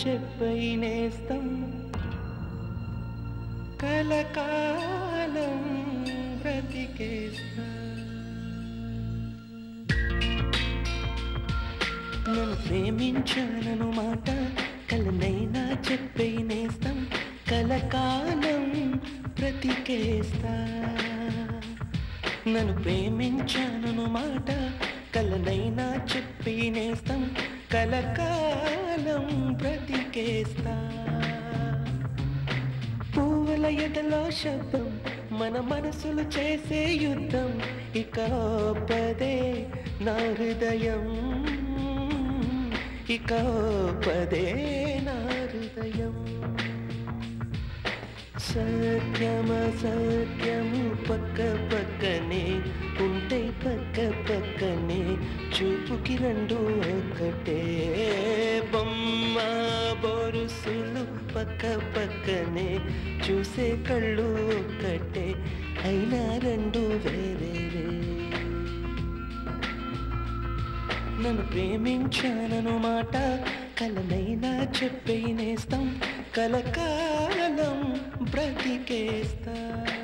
చెప్పై నేస్తం కలకాలం బ్రతికేస్తా నన్ను ప్రేమించానను మాట కలనైనా చెప్పై నేస్తం కలకాలం బ్రతికేస్తా నన్ను ప్రేమించానను మాట కలనైనా చెప్పి నేస్తం కలకాలం బ్రతికేస్తా పువ్వుల ఎదలో శబ్దం మన మనసులు చేసే యుద్ధం ఇక పదే నా హృదయం ఇక పదే నా హృదయం సత్యమ సత్యము పక్క పక్కనే ఉంటే పక్క పక్కనే చూపుకి రెండు ఒకటే బొమ్మ బొరుసులు పక్క పక్కనే చూసే కళ్ళు ఒక్కటే అయినా రెండు వేరేరే నన్ను ప్రేమించానను మాట కలనైనా చెప్పే నేస్తాం కలకాలం బ్రతికేస్తా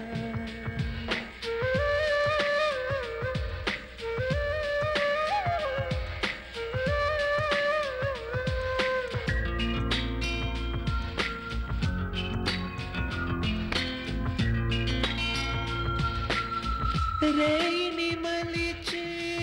రేయిని మలిచి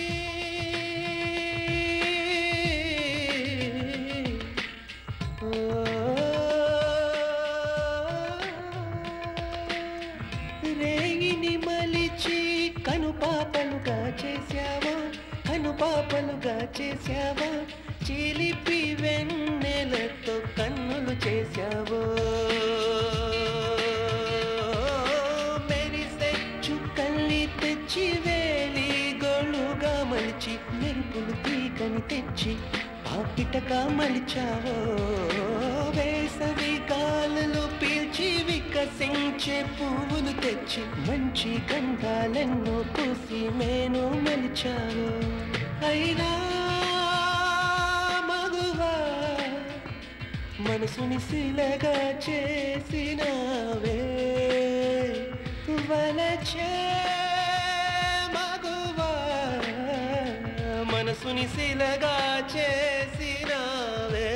రేగిని మలిచి కను పాపలుగా చేశావా కను పాపలుగా చేశావా చిలిపి వెన్నెలతో కన్నులు చేశావో మెరిసే చుక్కల్ని తెచ్చి వేలి గోళుగా మలిచి మెరుపులు తీగని తెచ్చి పాపిటగా మలిచావో వేసవి కాలలో పీల్చి వికసించే పువ్వులు తెచ్చి మంచి గంధాలెన్నో పూసి మేను మలిచావో అయినా మగువా మనసుని శిలగా చేసినవే వలచే మగువా మనసుని శిలగా చేసినవే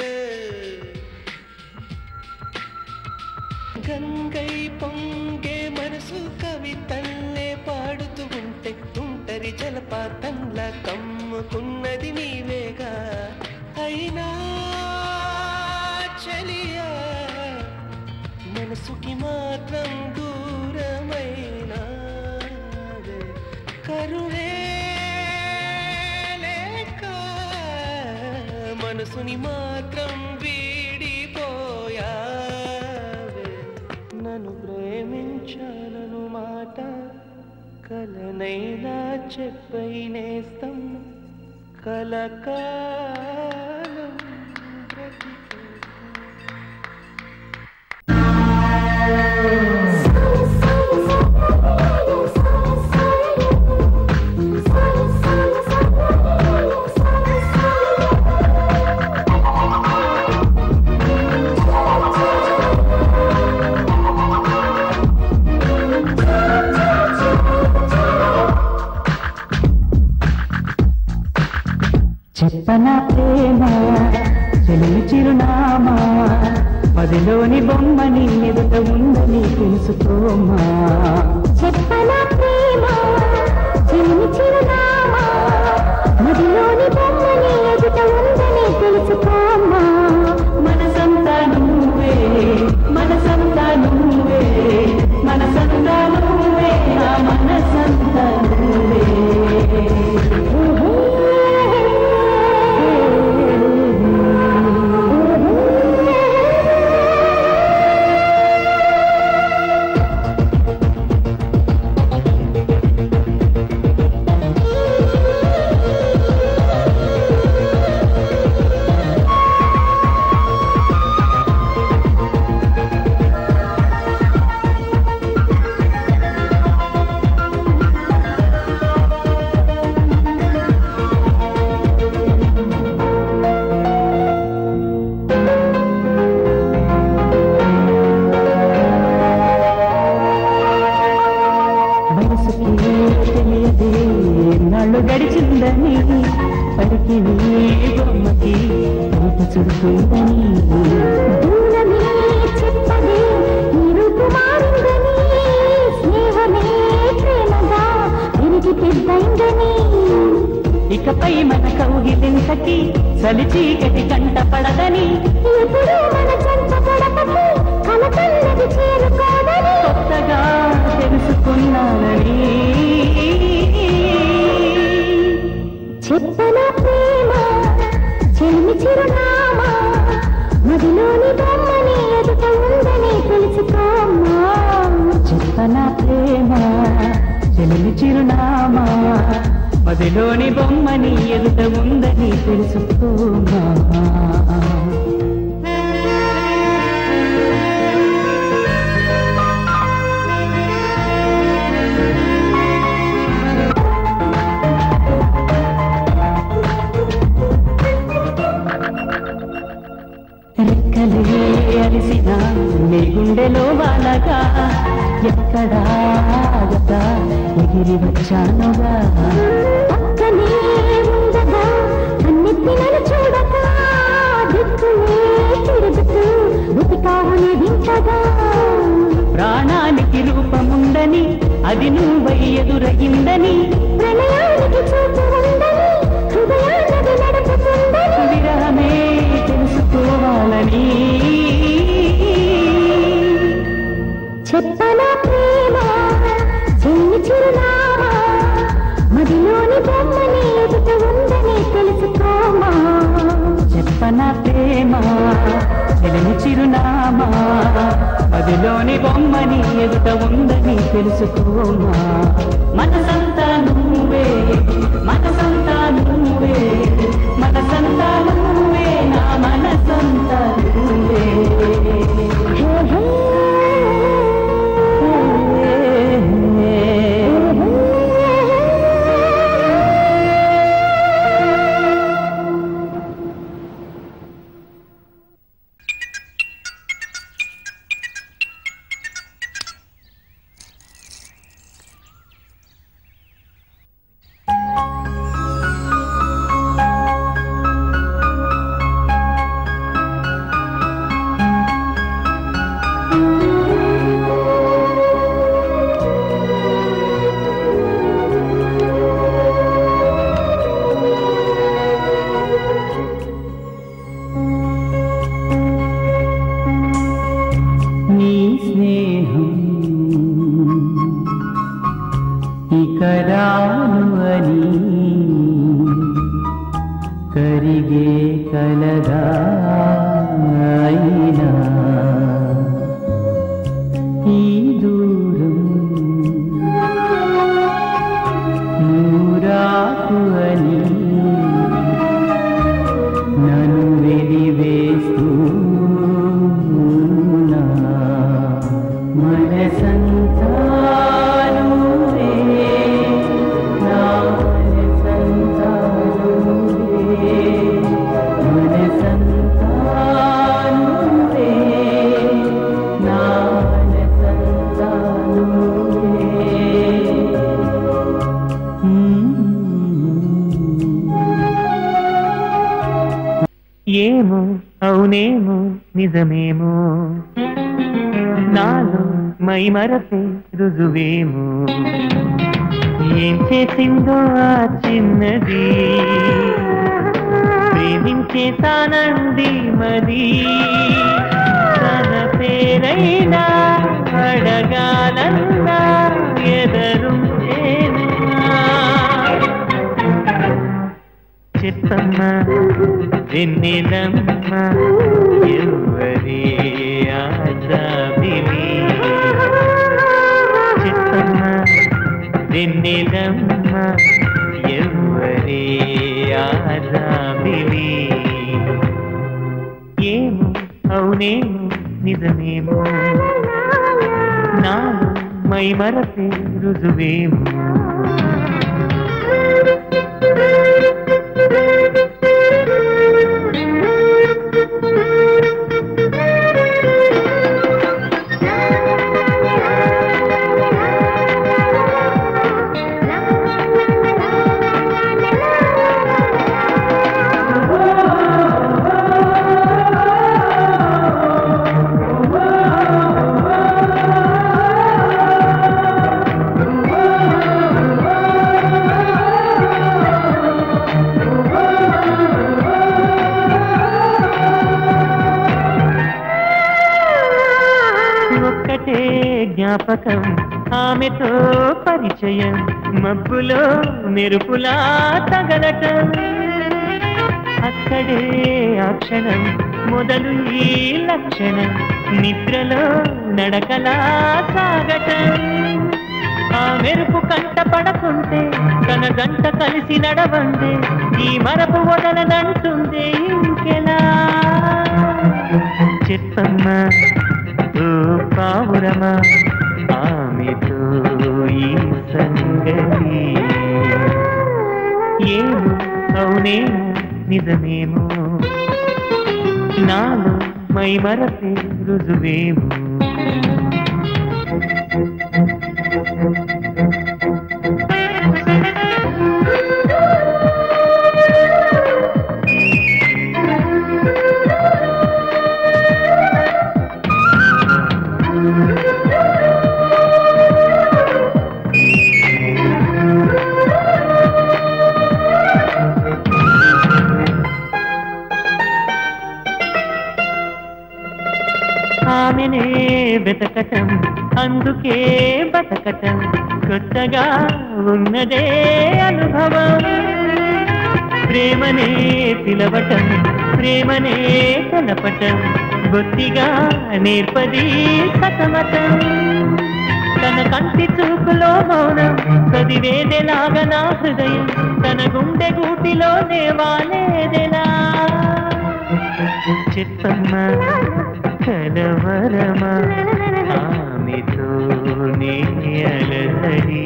గంగై పొంగే మనసు కవితల్లే పాడుతూ ఉంటే ఉంటరి జలపాతంలా కమ్ముకున్నది నీవేగా అయినా చలియా మనసుకి మాత్రం దూరమైన కరుణే లేక మనసుని మాత్రం వీడిపోయావే నన్ను ప్రేమించాలను మాట కలనైనా చెప్పై నేస్తం కలకాలం బ్రతికేస్తా. చెప్పన ప్రేమ చెలిమి చిరునామా పదిలోని బొమ్మని ఎదుట ఉందని తెలుసుకోమా చెప్పన ప్రేమ చిరుని చిరునామా మదిలోని బొమ్మని ఎదుట ఉందని తెలుసుకోమ్మా మనసంతా నువ్వే మనసంతా నువ్వే మనసంతా నువ్వే నా మనసంతా నువ్వే ఆ తెలుస్తుందని దూరమే చెప్పదే ఈ రూపు మారిందని స్నేహమే ప్రేమగా పెరిగి పెద్దయిందని ఇకపై మన కౌగిలింతకి చలి చీకటి కంట పడదని ఎప్పుడూ మన చెంత గడపకి కలకన్నది చేరుకోదని కొత్తగా తెలుసుకున్నానని చెప్పన ప్రేమ చెల్మి చిరునామా మదిలోని బొమ్మని ఎదుట ఉందని తెలుసుకోమ్మా చెప్పన ప్రేమ చెలిమి చిరునామా మదిలోని బొమ్మని ఎదుట ఉందని తెలుసుకోమా రెక్కలే అలిసిన నీ గుండెలో వాలగా ఎక్కడా ఆగగా ఎగిరి వచ్చానుగా పక్కనే ఉండగా అన్నిటి నన్ను చూడగా దిక్కులే తిరుగుతూ వెతికావుని వింతగా ప్రాణానికి రూపముందని అది నువ్వై ఎదురగిందని ప్రణయానికి చూపు ఉందని హృదయాన్నది నడుపుతుందని విరహమే తెలుసుకోవాలని చెప్పన ప్రేమ చెల్లి చిరునామా మదిలోని బొమ్మని ఎదుట ఉందని తెలుసుకోమా చెప్పన ప్రేమ చెలిమి చిరునామా అదిలోని బొమ్మని ఎదుట ఉందని తెలుసుకోమా మనసంతా నువ్వే మనసంతా నువ్వే మనసంతా నువ్వే నా మనసంతా నువ్వే హే హే. నీ స్నేహం ఇక రాను అని కరిగే కలగా అయినా ఈ దూరం నూరాకు అని నన్ను వెలివేస్తూ ఉన్నా. మనసంతా నువ్వే, నా మనసంతా నువ్వే, మనసంతా నువ్వే, నా మనసంతా నువ్వే. ఏమో అవునేమో నిజమేమో నాలో మై మరపే రుజువేమో ఏం చేసిందో ఆ చిన్నది ప్రేమించే తానంది మరి తన పేరైనా అడగాలన్నా ఎదరు చెప్పమ్మా వెన్నెలమ్మ ఎవరి ఆశాభివి చెప్పమ్మా వెన్నెలమ్మ ఎవరి ఆశాభివి ఏమో అవునేమో నిజమేమో నాలో మై మరపే రుజువేమో ఆ జ్ఞాపకం ఆమెతో పరిచయం మబ్బులో మెరుపులా తగలటం అక్కడే ఆ క్షణం మొదలు ఈ లక్షణం నిద్రలో నడకలా సాగటం ఆ మెరుపు కంట పడకుంటే తన గంట కలిసి నడవందే ఈ మరపు వదలనంటుంది ఇంకెలా చెప్పమ్మా ఓ పావురమా ఆమెతో ఈ సంగతి ఏమో అవునేమో నిజమేమో నాలో మై మరపే రుజువేమో ఆమెనే వెతకటం అందుకే బతకటం కొత్తగా ఉన్నదే అనుభవం ప్రేమనే పిలవటం ప్రేమనే తెలపటం బొత్తిగా నేర్పది సతమతం తన కంటి చూపులో మౌనం చదివేదెలాగా నా హృదయం తన గుండె గూటిలోనే వాలేదెలా చెప్పమ్మా కలవరమా ఆమెతో నే అలసడి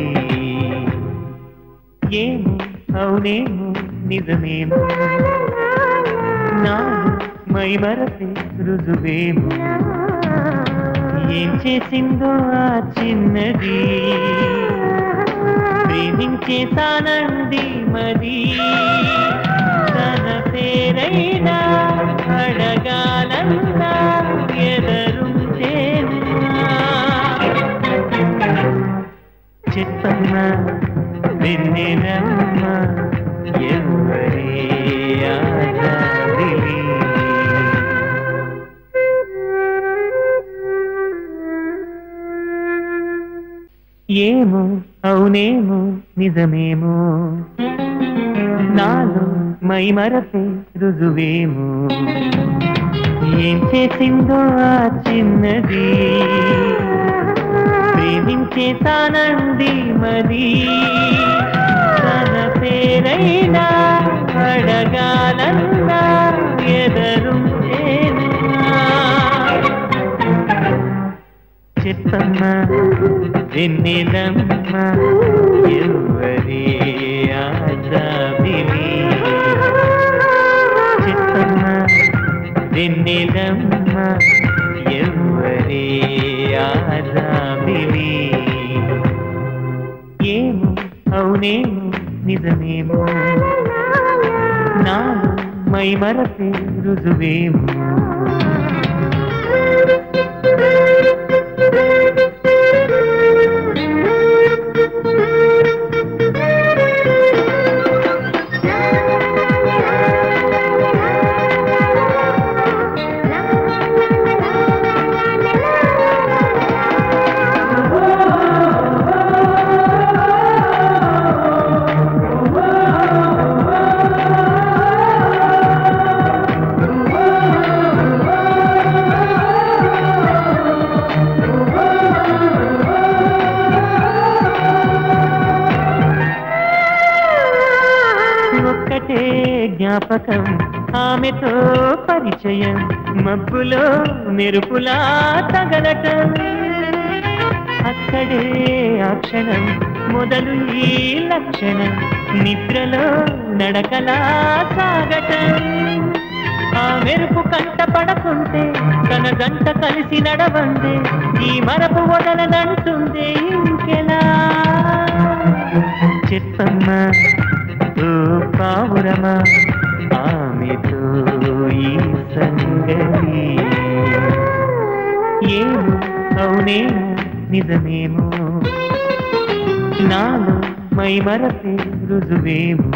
ఏమో అవునేమో నిజమేమో నాలో మై మరపే రుజువేమో ఏం చేసిందో ఆ చిన్నది ప్రేమించేసానంది మది తన పేరైనా అడగాలన్నా ఎదరుంటేనా చెప్పమ్మా వెన్నెలమ్మ ఎవరే ఆజాదిలి ఏమో అవునేమో నిజమేమో నాలో మై మరపే రుజువేమో ఏం చేసిందో ఆ చిన్నది ప్రేమించేసానంది మది తన పేరైనా అడగాలన్నా ఎదరుంటేనా చెప్పమ్మా వెన్నెలమ్మ ఎవరే ఆజాబిలి చెప్పమ్మా వెన్నెలమ్మ ఎవరే ఆజాబిలి ఏమో అవునేమో నిజమేమో నాలో మై మరపే రుజువేమో ఒక్కటే జ్ఞాపకం ఆమెతో పరిచయం మబ్బులో మెరుపులా తగలటం అక్కడే ఆ క్షణం మొదలు ఈ లక్షణం నిద్రలో నడకలా సాగటం ఆ మెరుపు కంట పడకుంటే తన గంట కలిసి నడవందే ఈ మరపు వదలనంటుంది ఇంకెలా చెప్పమ్మా ఓ పావురమా ఆమెతో ఈ సంగతి ఏమో అవునేమో నిజమేమో నాలో మై మరపే రుజువేమో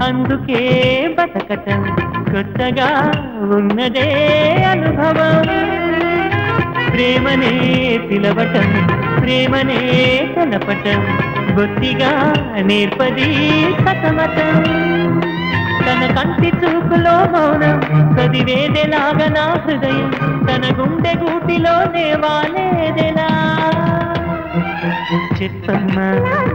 అందుకే బతకటం కొత్తగా ఉన్నదే అనుభవం ప్రేమనే పిలవటం ప్రేమనే తెలపటం బొత్తిగా నేర్పది సతమతం తన కంటి చూపులో మౌనం చదివేదెలాగా నా హృదయం తన గుండె గూటిలోనే వాలేదెలా చెప్పమ్మా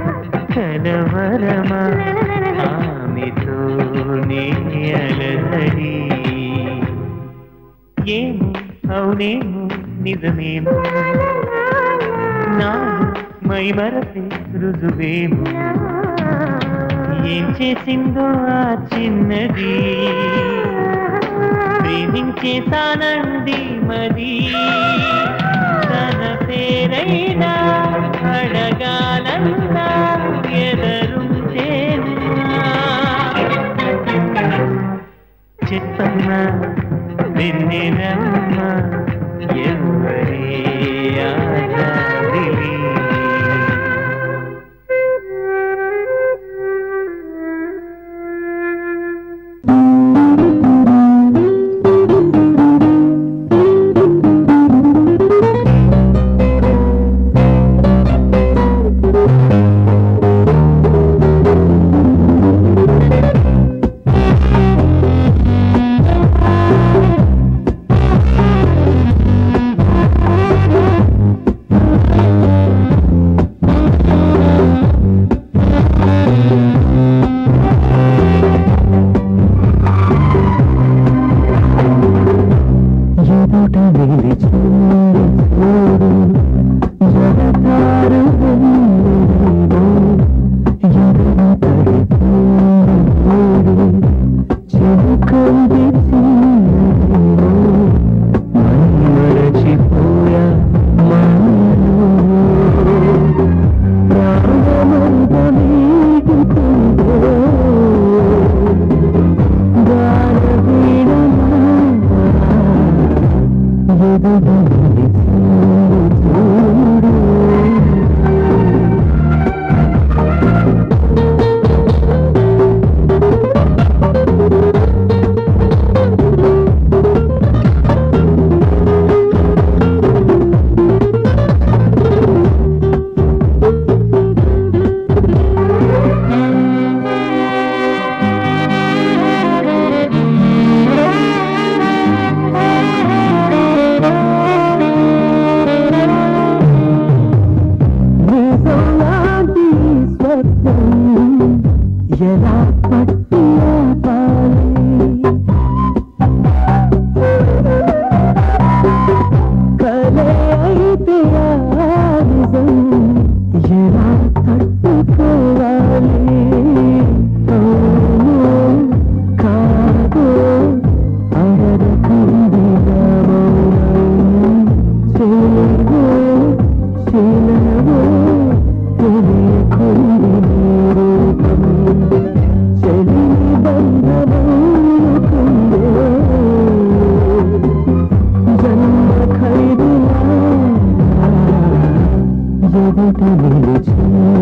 కలవరమా ఆమెతో నే అలసడి ఏమో అవునేమో నిజమేమో నాలో మై మరపే రుజువేమో ఏం చేసిందో ఆ చిన్నది ప్రేమించేసానంది మది తన పేరైనా అడగాలన్నా ఎదరుంటేనా చెప్పమ్మా వెన్నెలమ్మ ఎవరే ఆజాదిలి ఎదుట నిలిచి చూడు జగతారు వెన్నెలలో ఎదురు తడి చూడు చిరుకంది చిన్నదిలో మై మరచిపోయా మాయలో ప్రాణమంత వీగుతుందో గాన వీణలా ఎదుగుతుంది చూడు నిజంలాంటి స్వప్నం ఎలా పట్టి ఆపాలి కలే అయితే ఆ నిజం ఎలా తట్టుకోవాలి అవును, కాదు అడగకుంది నా మౌనం చెలివో శిలవో తెలియకుంది నీ రూపం చెలి బంధమవుకుందే జన్మ ఖైదులా ఎదుట నిలిచి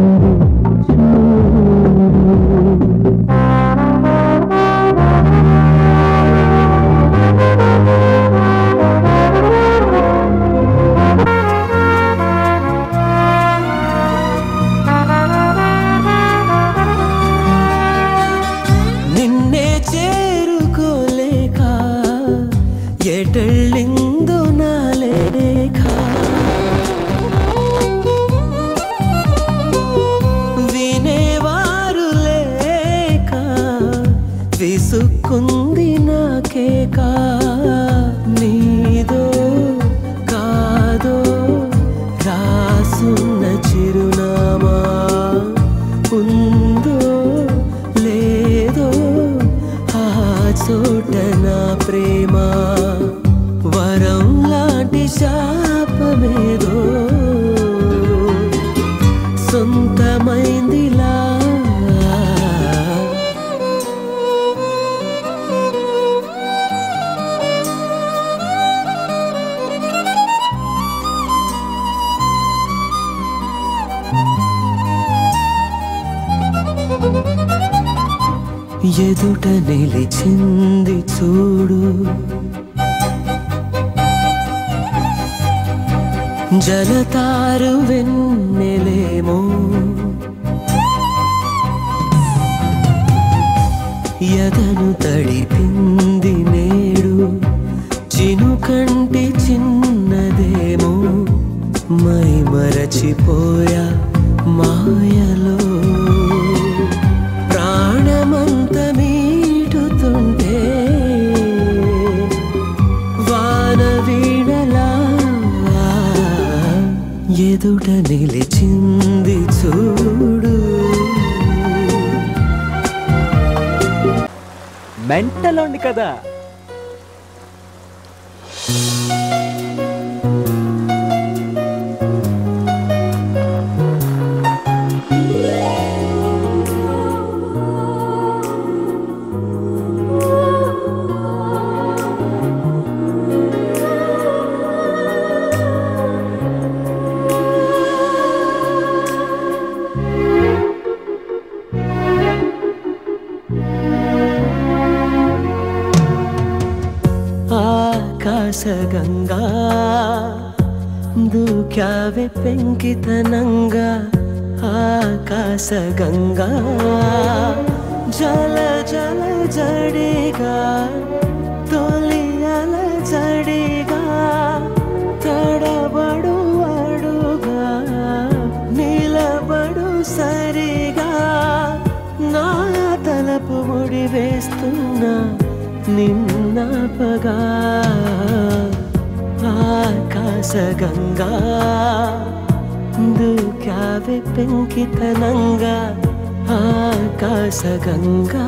చూడు నిన్నే చేరుకోలేక ఎటళ్ళిందో నా లేఖ వినేవారు లేక విసుక్కుంది నాకేక నీదో కాదో రాసున్న చిరునామా ఉందో లేదో ఆ చోట నా ప్రేమ వర ఎదుట నిలిచింది చూడు జలతారు వెన్నెలేమో ఎదను తడిపింది నేడు చినుకంటి చిన్నదేమో మై మరచిపోయా మాయలో ప్రాణమంత మీటుతుంటే వాన వీణలా ఎదుట నిలిచింది చూడు మెంటలోండి కదా ఆకాశగంగా దూక్యావే పెంకితనంగా ఆకాశగంగా జల జల జడిగా తొలి అల జడిగా తడబడు అడుగా నిలబడు సరిగా నా తలపు ముడి వేస్తున్నా నిన్నపగా ఆకాశగంగా దూకావే పెంకితనంగా ఆకాశగంగా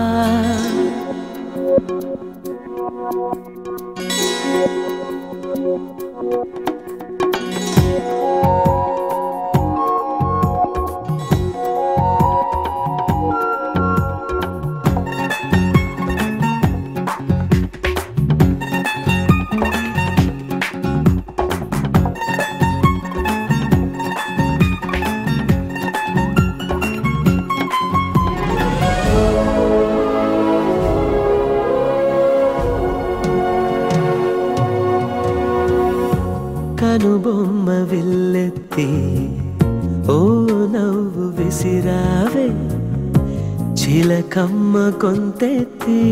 కనుబొమ్మ విల్లెత్తి ఓ నవ్వు విసిరావే చిలకమ్మ కొంతెత్తి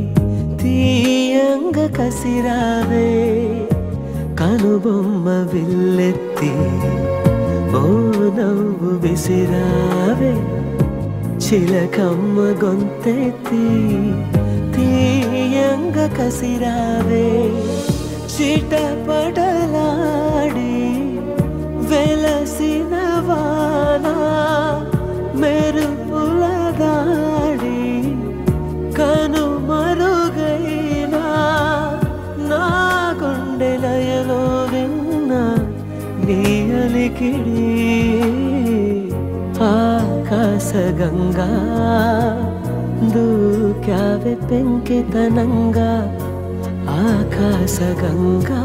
తీయంగ కసిరావే కనుబొమ్మ విల్లెత్తి ఓ నవ్వు విసిరావే చిలకమ్మ గొంతెత్తి తీయంగ కసిరావే చిటపటలాడి వెలసిన వాన మెరుపుల దాడి కను మరుగైనా నా గుండె లయలో విన్న నీ అలికిడి ఆకాశగంగా దూకావె పెంకితనంగా ఆకాశగంగా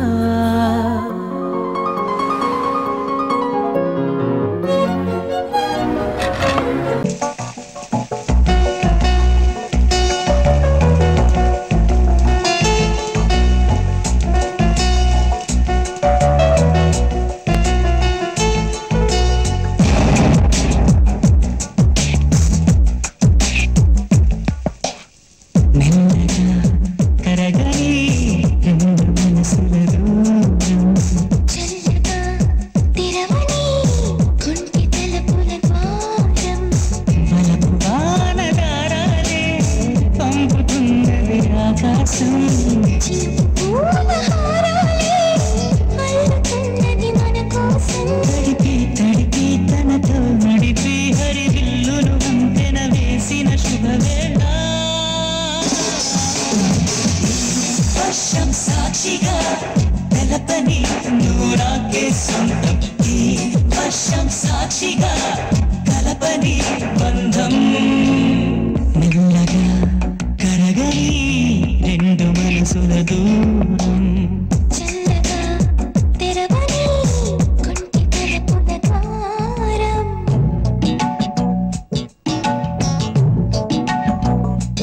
చల్లగా తెరవని కుంటి తలుపుల ద్వారం చినుకు పూల హారాలే అల్లుతున్నది మన కోసం తడిపి తడిపి తనతో నడిపి హరివిల్లును వంతెన వేసిన శుభవేళ వర్షం సాక్షిగా తెలపని నువ్వు నాకే సొంతం ఈ వర్షం సాక్షిగా కలపని బంధం మెల్లగా కరగని రెండు మనసుల దూరం చల్లగా తెరవని కుంటి తలుపుల ద్వారం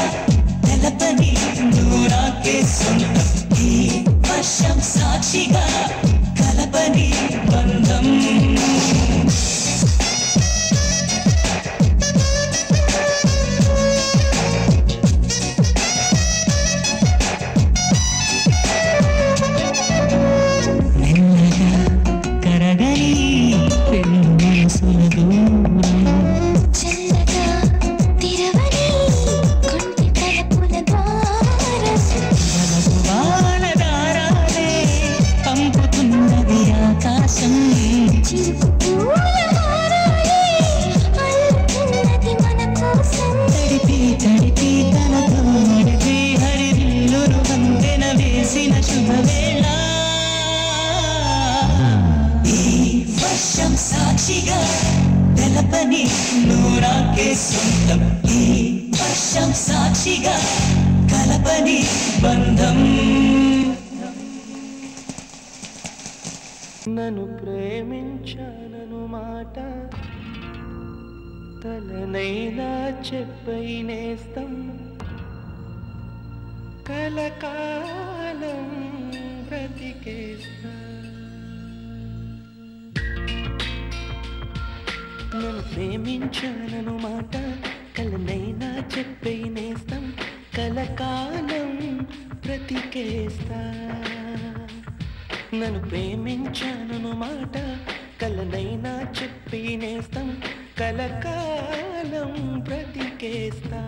తెలపని నువ్వు నాకే సొంతం ఈ వర్షం సాక్షిగా కలపని బంధం మెల్లగా కరగని రెండు మనసుల దూరం చల్లగా తిరవని కొంటి తలపుల ద్వారం వలపు వానదారాలే పంపుతున్నది ఆకాశం చిరుకు పూల హారాలే అల్లుతున్నది మన కోసం తడిపి తడిపి తనతో నడిపి హరిల్లును వంతెన వేసిన శుభవేళ ఈ వర్షం సాక్షిగా తెలపని నువ్వు నాకే సొంతం ఈ వర్షం సాక్షిగా కలపని బంధం నన్ను ప్రేమించానను మాట తలనైనా చెప్పై నేస్తం కలకాలం బ్రతికేస్తా నన్ను ప్రేమించానను మాట కలనైనా చెప్పై నేస్తం కలకాలం బ్రతికేస్తా నన్ను ప్రేమించానను మాట కలనైనా చెప్పి నేస్తం కలకాలం బ్రతికేస్తా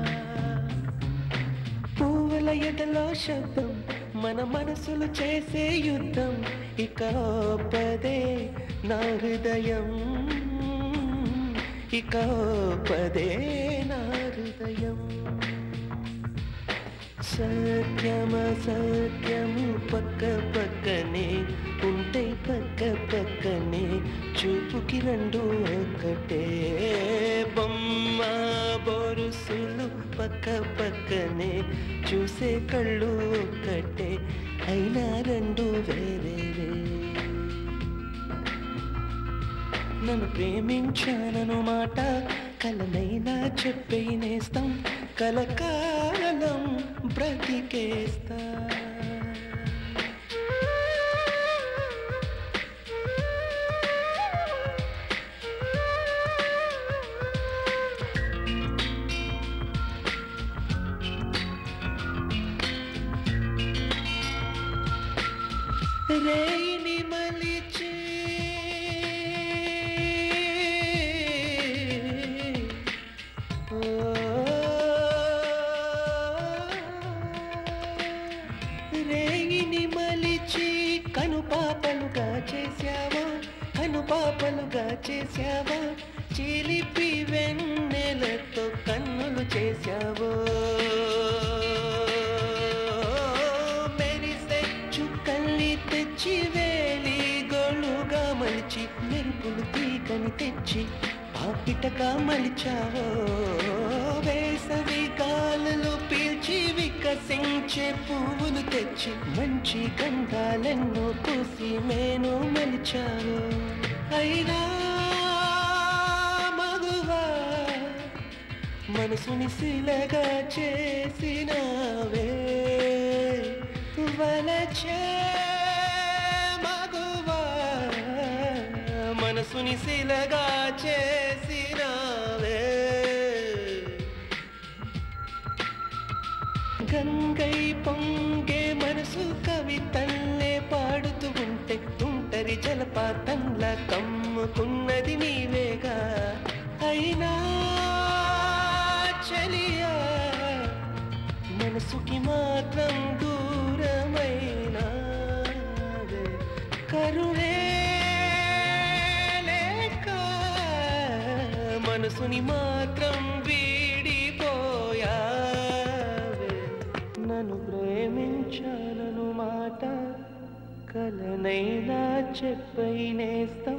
పువ్వుల ఎదలో శబ్దం మన మనసులు చేసే యుద్ధం ఇక పదే నా హృదయం ఇక పదే నా హృదయం సత్యమ సత్యము పక్క పక్కనే ఉంటే పక్క పక్కనే చూపుకి రెండు ఒక్కటే బొమ్మ బొరుసులు పక్క పక్కనే చూసే కళ్ళు ఒక్కటే అయినా రెండు వేరే నన్ను ప్రేమించానను మాట కలనైనా చెప్పే నేస్తం కలకాలం బ్రతికేస్తా రేయిని మలిచి రేయిని మలిచి కనుపాపలుగా చేశావా కనుపాపలుగా చేశావా చిలిపి వెన్నెలతో కన్నులు చేశావో మెరిసే చుక్కల్ని తెచ్చి వేలి గోళ్ళుగా మలిచి మెరుపులు తీగని తెచ్చి పాపిటగా మలిచావో వేసవి గాలులు పీల్చి వికసించే పువ్వులు తెచ్చి మంచి గంధాలెన్నో పూసి మేను మలిచావో అయినా మగువా మనసుని శిలగా చేసినవే వలచే మగువా మనసుని శిలగా చేసినవే గంగై పొంగే మనసు కవితల్లే పాడుతూ ఉంటే తుంటరి జలపాతంలా కమ్ముకున్నది నీవేగా అయినా చలియా మనసుకి మాత్రం దూరమైన కరుణే లేక మనసుని మాత్రం వీడిపోయా నన్ను ప్రేమించాలను మాట కలనైనా చెప్పై నేస్తం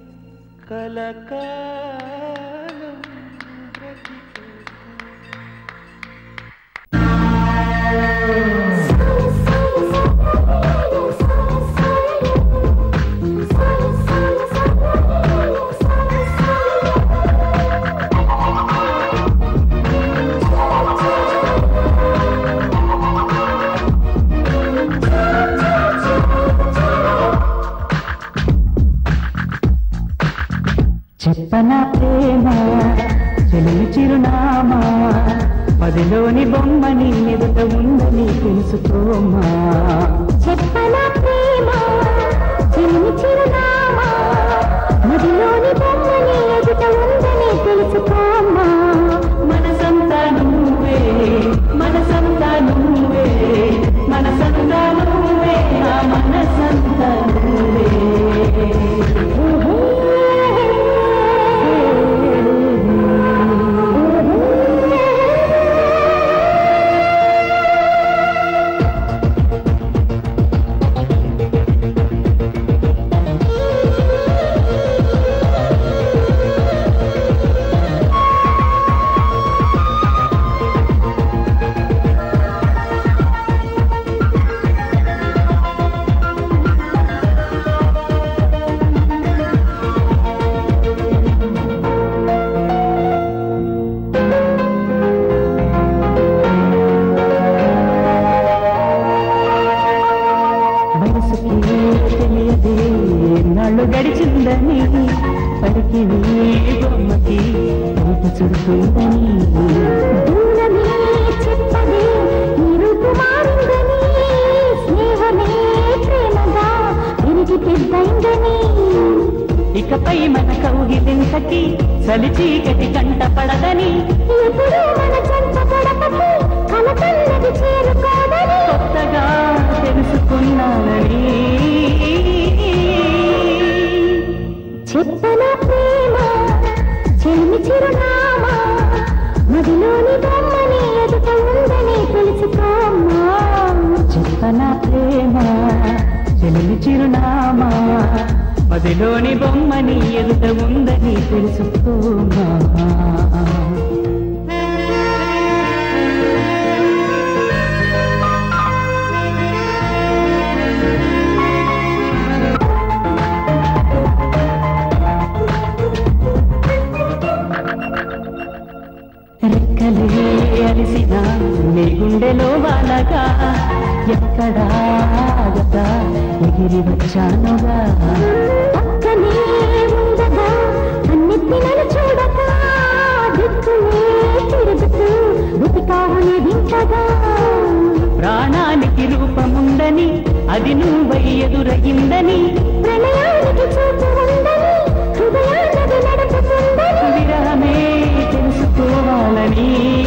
కలకాలం బ్రతికేస్తా. Thank చెప్పన ప్రేమ చెలిమి చిరునామా పదిలోని బొమ్మని ఎదుట ఉందని తెలుసుకోమా చెప్పన ప్రేమ చిన్ని చిరునామా మదిలోని బొమ్మని ఎదుట ఉందని తెలుసుకోమ్మా మనసంతా నువ్వే మనసంతా నువ్వే మనసంతా నువ్వే నా మనసంతా నువ్వే వయసుకి తెలియదే నాళ్ళు గడిచిందని పలికి బొమ్మకి బయట చుడుతుందని దూరమే చెప్పదే ఈ రూపు మారిందని స్నేహమే ప్రేమగా విరిగి పెద్దయిందని ఇకపై మన కౌగిలింతకి చలి చీకటి కంట పడదని ఎప్పుడు మన చెంత గడపకి కలకన్నది చేరుకోదని కొత్తగా తెలుసుకున్నానని చెప్పన ప్రేమ చెలిమి చిరునామా మదిలోని బొమ్మని ఎదుట ఉందని తెలుసుకోమ్మా చెప్పన ప్రేమ చెలిమి చిరునామా మదిలోని బొమ్మని ఎదుట ఉందని తెలుసుకోమా రెక్కలే అలిసిన నీ గుండెలో వాలగా ఎక్కడా ఆగగా ఎగిరి వచ్చానుగా పక్కనే ఉండగా అన్నిటి నన్ను చూడగా దిక్కులే తిరుగుతూ బుతికాహుని వింటగా ప్రాణానికి రూపముందని అది నువ్వై ఎదురయిందని ప్రణయానికి చూపు ఉందని హృదయాన్నది నడుపుతుందని విరహమే తెలుసుకోవాలని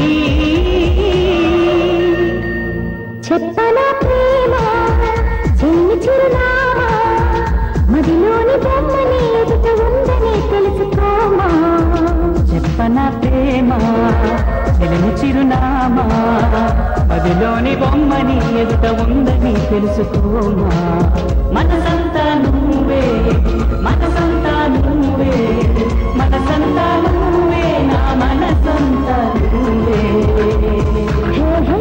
చెప్పన ప్రేమ చెల్లి చిరునామా మదిలోని బొమ్మని ఎదుట ఉందని తెలుసుకోమా చెప్పన ప్రేమ చెలిమి చిరునామా పదిలోని బొమ్మని ఎదుట ఉందని తెలుసుకోమా మనసంతా నువ్వే మనసంతా నువ్వే మనసంతా నువ్వే నా మనసంతా నువ్వే హే హే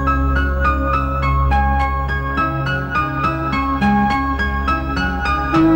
ఆ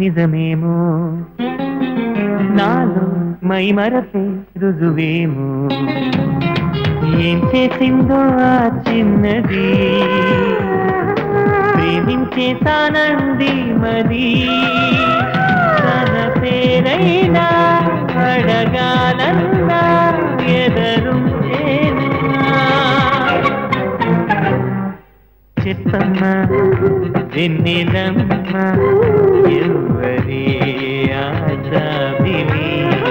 నిజమేమో నాలో మై మరపే రుజువేమో ఏం చేసిందో ఆ చిన్నది ప్రేమించేతానంది మది తన పేరైనా అడగాలన్నా ఎదరుంటేనా చెప్పమ్మా వెన్నెలమ్మ ఎవరి ఆశాభిని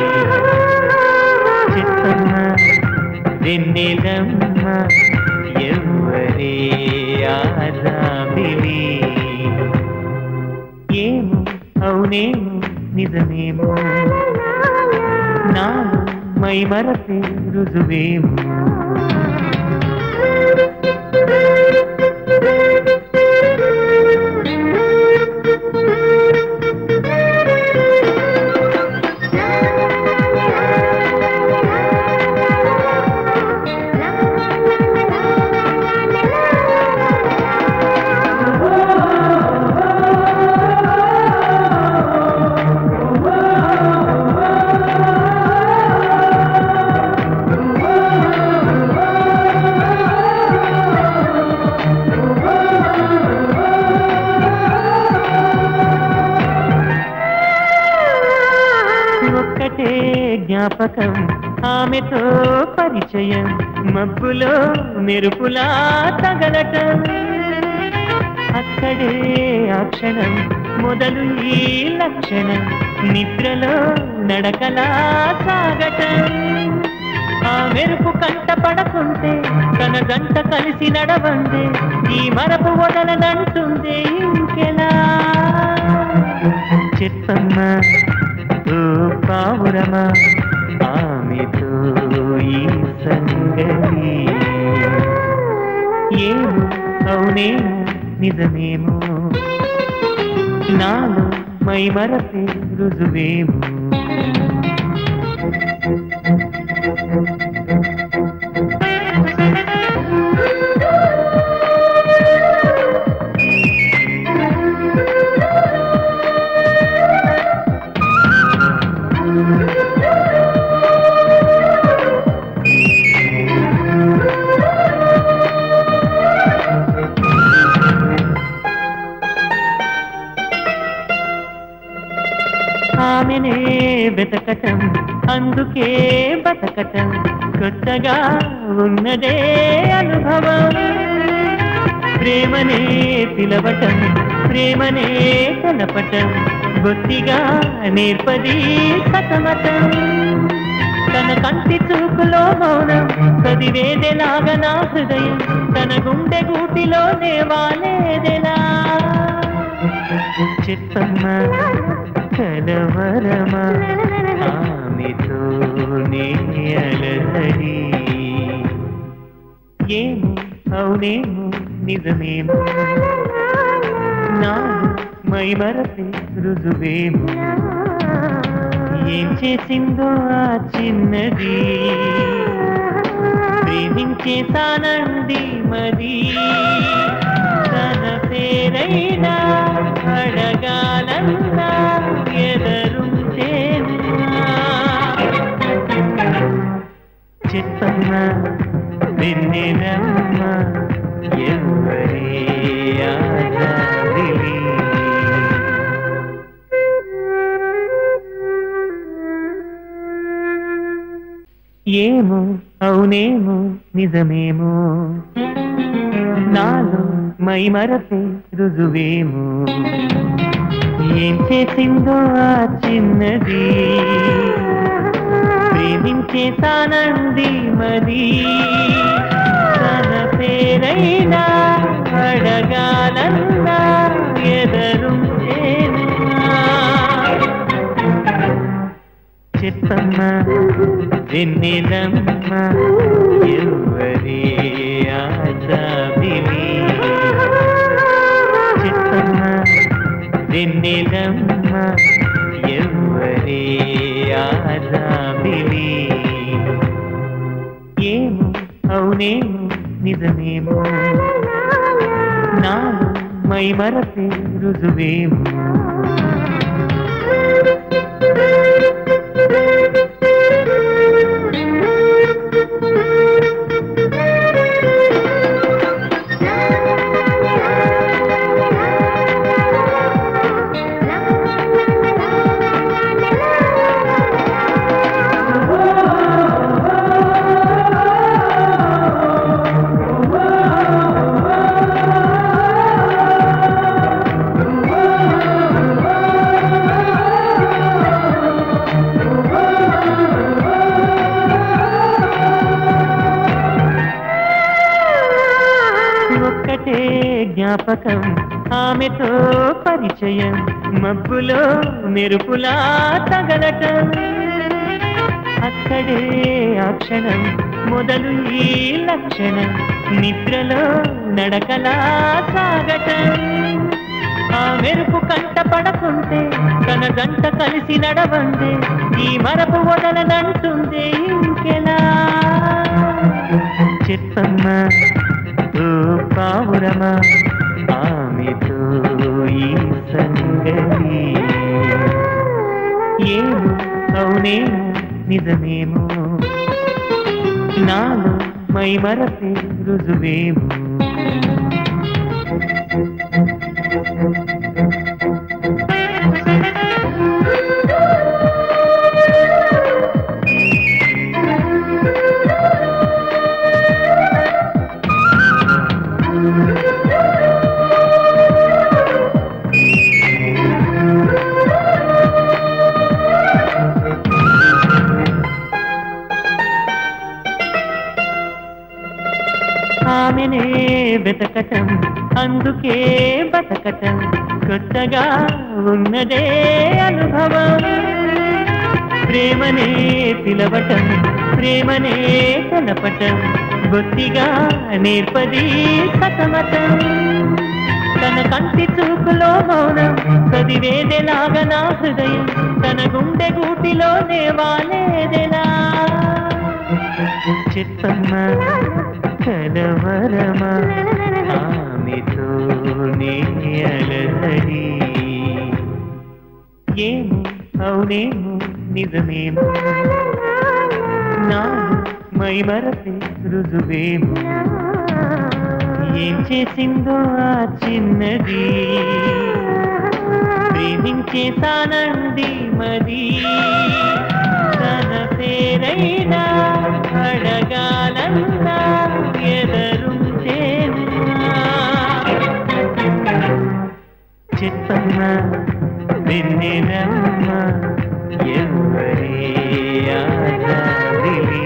చెప్పమ్మా వెన్నెలమ్మ ఎవరి ఆశాభిని ఏమో అవునేమో నిజమేమో నాలో మై మరపే రుజువేమో ఒక్కటే జ్ఞాపకం ఆమెతో పరిచయం మబ్బులో మెరుపులా తగలటం అక్కడే ఆ క్షణం మొదలు ఈ లక్షణం నిద్రలో నడకలా సాగటం ఆ మెరుపు కంట పడకుంటే తన గంట కలిసి నడవందే ఈ మరపు వదలనంటుంది ఇంకెలా చెప్పమ్మా ఓ పావురమా ఆమెతో ఈ సంగతి ఏమో అవునేమో నిజమేమో నాలో మై మరపే రుజువేమో ఆమెనే వెతకటం అందుకే బతకటం కొత్తగా ఉన్నదే అనుభవం ప్రేమనే పిలవటం ప్రేమనే తెలపటం బొత్తిగా నేర్పది సతమతం తన కంటి చూపులో మౌనం చదివేదెలాగా నా హృదయం తన గుండె గూటిలోనే వాలేదెలా చెప్పమ్మా కలవరమా ఆమెతో నే అలసడి ఏమో అవునేమో నిజమేమో నాలో మై మరపే రుజువేమో ఏం చేసిందో ఆ చిన్నది ప్రేమించేతానంది మది తన పేరైనా అడగాలన్నా ఎదరుంటేనా చెప్పమ్మా వెన్నెలమ్మ ఎవరి ఆజాదిలి ఏమో అవునేమో నిజమేమో నాలో మై మరపే రుజువేమో ఏం చేసిందో ఆ చిన్నది ప్రేమించేతానంది మది తన పేరైనా అడగాలన్నా ఎదరుంటేనా చెప్పమ్మా వెన్నెలమ్మ ఎవరి ఆశాభిని చెప్పమ్మా వెన్నెలమ్మ ఎవరి ఆశాభిని ఏమో అవునేమో నిజమేమో నాలో మై మరపే రుజువేమో జ్ఞాపకం ఆమెతో పరిచయం మబ్బులో మెరుపులా తగలటం అక్కడే ఆ క్షణం మొదలు ఈ లక్షణం నిద్రలో నడకలా సాగటం ఆ మెరుపు కంట పడకుంటే తన గంట కలిసి నడవందే ఈ మరపు వదలనంటుంది ఇంకెలా చెప్పమ్మా ఓ పావురమా ఆమెతో ఈ సంగతి ఏమో అవునేమో నిజమేమో నాలో మై మరపే రుజువేమో ఆమెనే వెతకటం అందుకే బతకటం కొత్తగా ఉన్నదే అనుభవం ప్రేమనే పిలవటం ప్రేమనే తెలపటం బొత్తిగా నేర్పది సతమతం తన కంటి చూపులో మౌనం చదివేదెలాగా నా హృదయం తన గుండె గూటిలోనే వాలేదెలా చెప్పమ్మా కలవరమా ఆమెతో నే అలసడి ఏమో అవునేమో నిజమేమో నాలో మై మరపే రుజువేమో ఏం చేసిందో ఆ చిన్నది ప్రేమించేసానంది మది తన పేరైనా అడగాలన్నా ఎదరుంటేనా చెప్పమ్మా వెన్నెలమ్మ ఎవరే ఆరాధిలి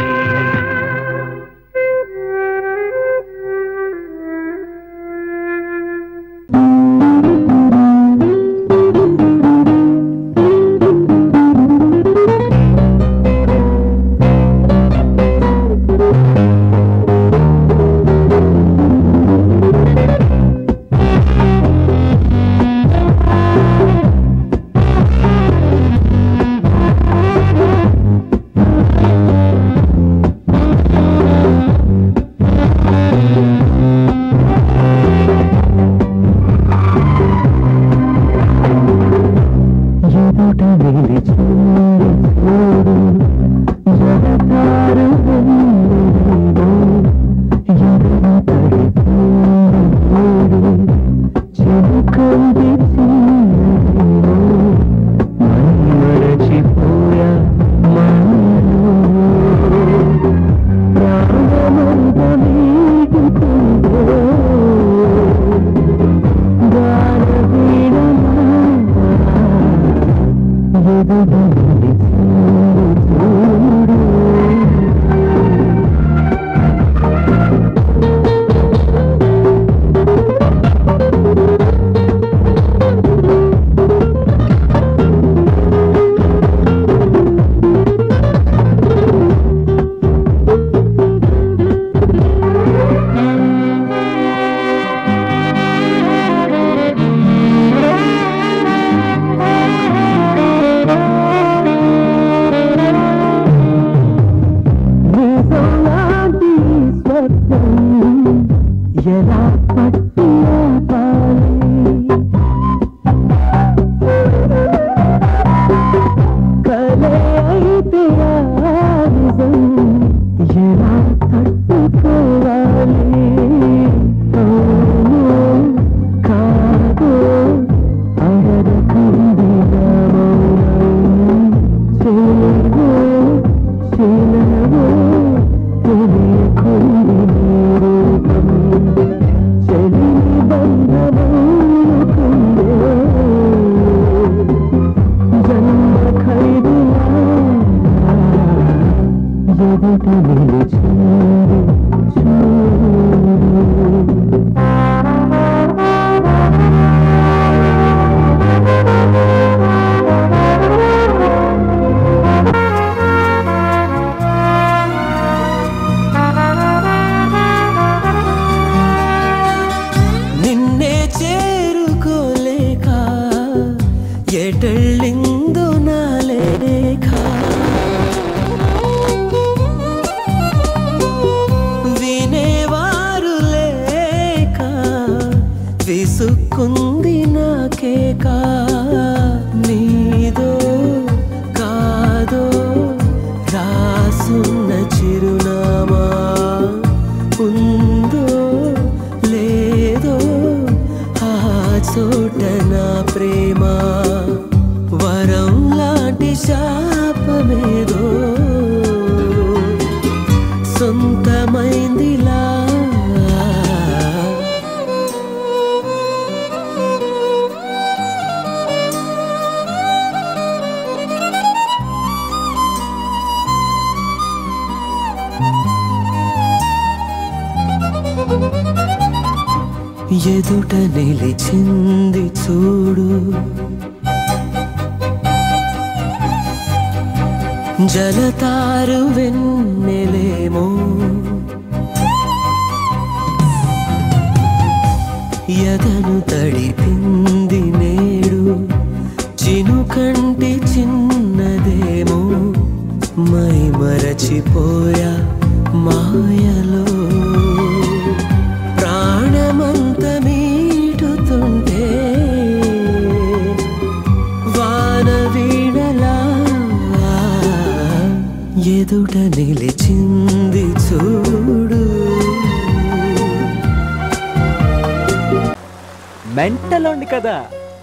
ఎదుట నిలిచి చూడు జగతారు వెన్నెలలో ఎదురు పడి చూడు చిలుకంది చిన్నదిలో మై మరచిపోయా మాయలో ప్రాణమంత వీగుతుందో గాన వీణమా ఎదుగుడి చూడు నిజలాంటి స్వర్గం ఎలా పట్టి ఆపాలి కలే అయితే ఆ నిజం ఎలా తట్టుకోవాలి అవును, కాదు అడగకుండి నా మౌనం చేరు శిలవు తెలియకుండి నీ రూపం చెలిని బంధమవుకుందే జన్మ ఖైదులా ఎదుట నిలిచింది చూడు నాదో రాసున్న చిరునామా ఉందో లేదో ఆ చోట నా ప్రేమ వరం లాంటి శాపమేదో సొంతమైందిలా ఎదుట నిలిచింది చూడు జలతారు వెన్నెలేమో ఎదను తడిపింది నేడు చినుకంటి చిన్నదేమో మై మరచిపోయా మాయలో ప్రాణమంత మీటుతుంటే వాన వీణలా ఎదుట నిలిచింది చూడు మెంటలోండి కదా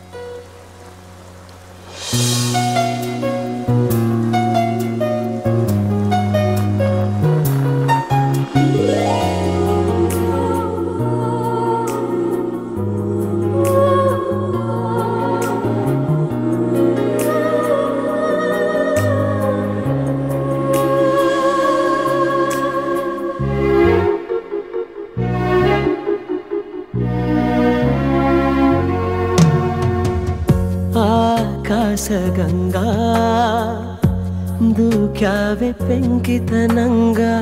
ఆకాశగంగా దూక్యావే పెంకితనంగా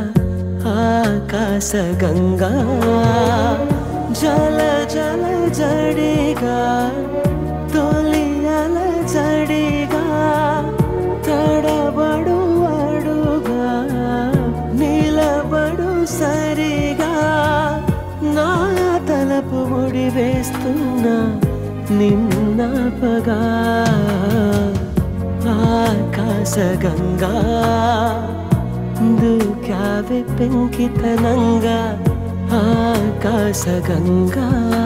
ఆకాశగంగా జల జల జడిగా తొలి అల జడిగా తడబడు అడుగా నిలబడు సరిగా నా తలపు ముడి వేస్తున్నా నిన్నపగా ఆకాశగంగా దూకావే పెంకితనంగా ఆకాశగంగా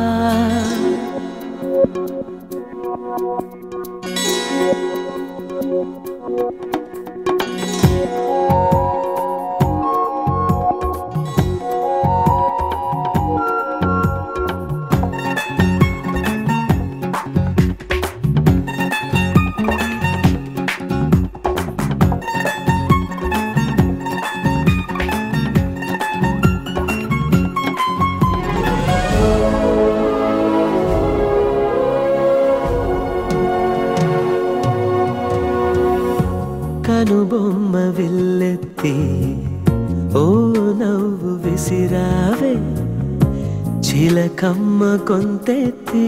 కనుబొమ్మ విల్లెత్తి ఓ నవ్వు విసిరావే చిలకమ్మ కొంతెత్తి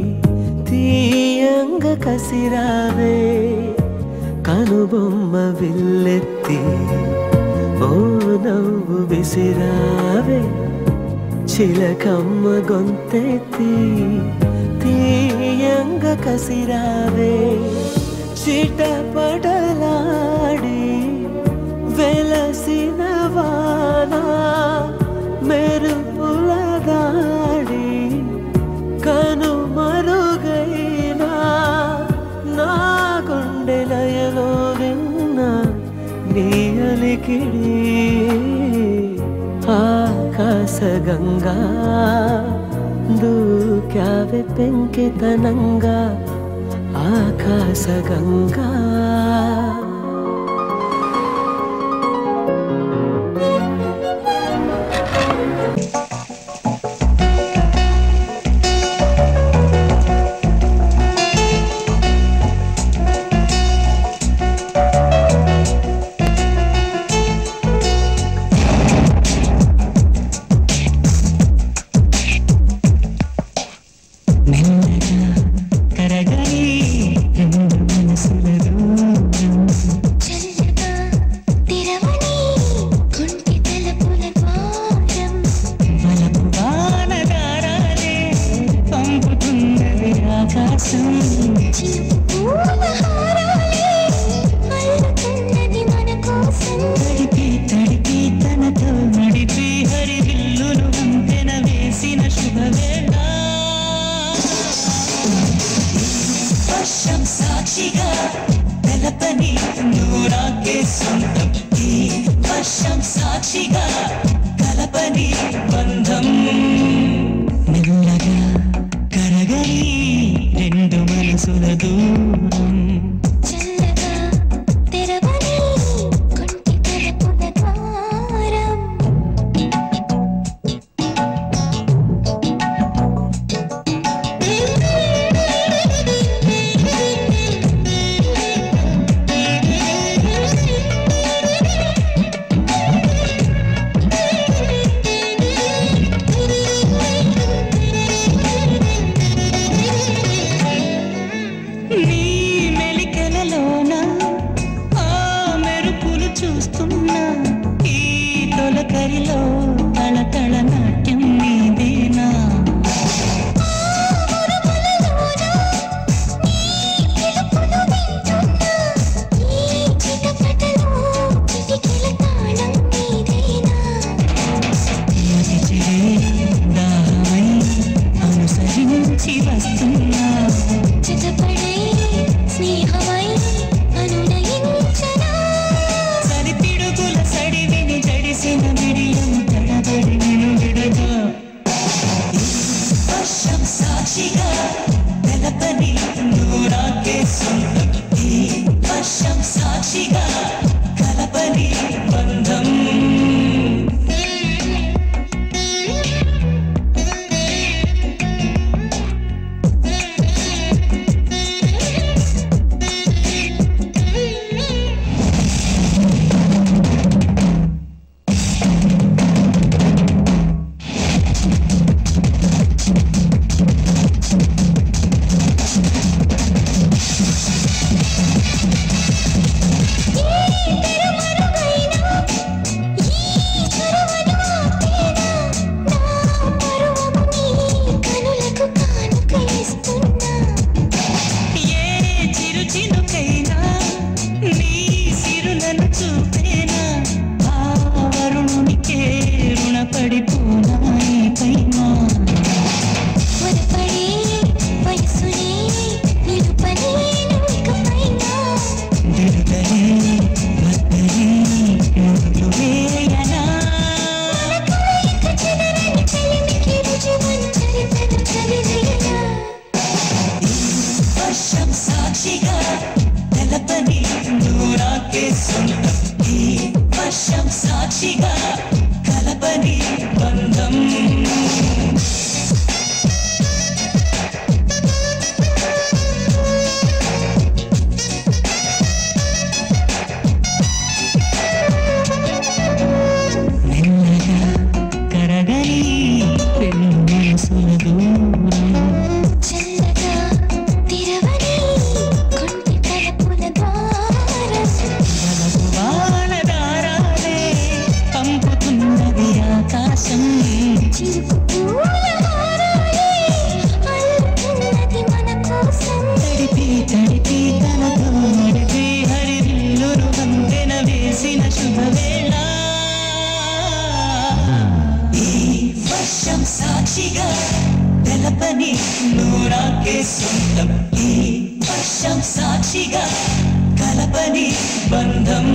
తీయంగ కసిరావే కనుబొమ్మ విల్లెత్తి ఓ నవ్వు విసిరావే చిలకమ్మ గొంతెత్తి తీయంగ కసిరావే చిటపటలాడి వెలసిన వాన మెరుపుల దాడి కనుమరుగైనా నా గుండెలయలో విన్న నీ అలికిడి ఆకాశగంగా దూకావె పెంకితనంగా ఆకాశగంగా మెల్లగా కరగాయి రెండు మనసుల దూరం ఎదలో తళతళ నాట్యం నీదేనా మదిచిరే దాహమై అనుసరించి వస్తున్నా సరిపిడుగుల సడివిని జడిసిన మిడియం తడబడి నిను విడగా వర్షం సాక్షిగా తెలపని నూరాకే సొంతం ఈ వర్షం సాక్షిగా కలపని బంధం ఏ చిరు చినుకైనా నీ సిరులను చూపేనా ఆ వరుణునికే రుణపడిపోనా ఈ పైన దిరుగలే మద్దలే ముళ్ళు వేయనా వర్షం సాక్షిగా తెలపని నూరాకే సొంతం ఈ వర్షం సాక్షిగా కలపని బంధం మెల్లగా కరగని పెను మనసుల దూరం వలపు వానదారాలే పంపుతున్నది ఆకాశం తడిపి తడిపి తనతో నడిపి హరివిల్లును వంతెన వేసిన శుభవేళ ఈ వర్షం సాక్షిగా తెలపని నూరాకే సొంతం ఈ వర్షం సాక్షిగా కలపని బంధం